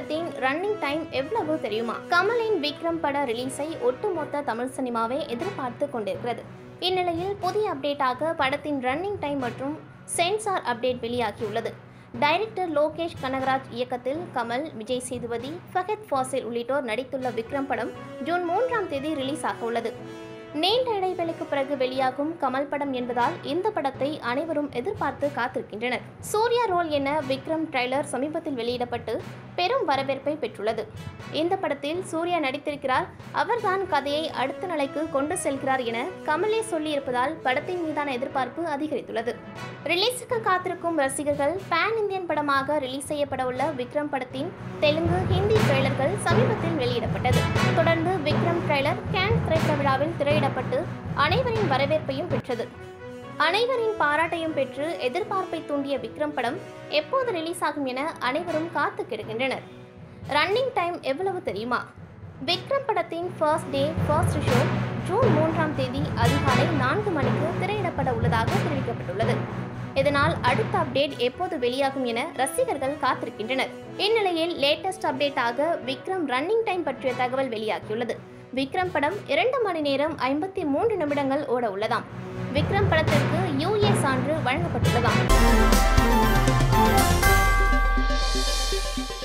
படத்தின் running time எவ்வளவு தெரியுமா கமலின் விக்ரம் பட ரிலீஸை ஒட்டுமொத்த தமிழ் சினிமாவே எதிர்பார்த்து கொண்டிருக்கிறது இந்நிலையில் புதிய அப்டேட்டாக படத்தின் ரன்னிங் டைம் மற்றும் சென்சார் அப்டேட் வெளியாகியுள்ளது டைரக்டர் லோகேஷ் கனகராஜ் இயக்கத்தில் கமல் விஜய் சேதுபதி ஃபஹத் ஃபாசில் உள்ளிட்டோர் நடித்துள்ள விக்ரம் படம் ஜூன் மூன்றாம் தேதி ரிலீஸ் ஆக உள்ளது நீண்ட இடைவெளிக்கு பிறகு வெளியாகும் கமல் படம் என்பதால் இந்த படத்தை அனைவரும் எதிர்பார்த்து காத்திருக்கின்றனர் சூர்யா ரோல் என விக்ரம் ட்ரைலர் சமீபத்தில் வெளியிடப்பட்டு பெரும் வரவேற்பை பெற்றுள்ளது இந்த படத்தில் சூர்யா நடித்திருக்கிறார் அவர்தான் கதையை அடுத்த நிலைக்கு கொண்டு செல்கிறார் என கமலே சொல்லியிருப்பதால் படத்தின் மீதான எதிர்பார்ப்பு அதிகரித்துள்ளது ரிலீஸுக்கு காத்திருக்கும் ரசிகர்கள் பேன் இந்தியன் படமாக ரிலீஸ் செய்யப்பட உள்ள விக்ரம் படத்தின் தெலுங்கு ஹிந்தி ட்ரெய்லர்கள் சமீபத்தில் வெளியிடப்பட்டது தொடர்ந்து விக்ரம் ட்ரெய்லர் கேன் திரைப்பட விழாவில் திரையிடப்பட்டு அனைவரின் வரவேற்பையும் பெற்றது அனைவரின் பாராட்டையும் பெற்று எதிர்பார்ப்பை தூண்டிய விக்ரம் படம் எப்போது ரிலீஸ் ஆகும் என அனைவரும் காத்து கிடக்கின்றனர் ரன்னிங் டைம் எவ்வளவு தெரியுமா விக்ரம் படத்தின் first day first show June மூன்றாம் தேதி அதிகாலை நான்கு மணிக்கு திரையிடப்பட உள்ளதாக தெரிவிக்கப்பட்டுள்ளது இதனால் அடுத்த அப்டேட் எப்போது வெளியாகும் என ரசிகர்கள் காத்திருக்கின்றனர் இந்நிலையில் லேட்டஸ்ட் அப்டேட்டாக விக்ரம் ரன்னிங் டைம் பற்றிய தகவல் வெளியாகியுள்ளது விக்ரம் படம் இரண்டு மணி நேரம் ஐம்பத்தி மூன்று நிமிடங்கள் ஓட உள்ளதாம் விக்ரம் படத்திற்கு யூஏ சான்று வழங்கப்பட்டுள்ளதாம்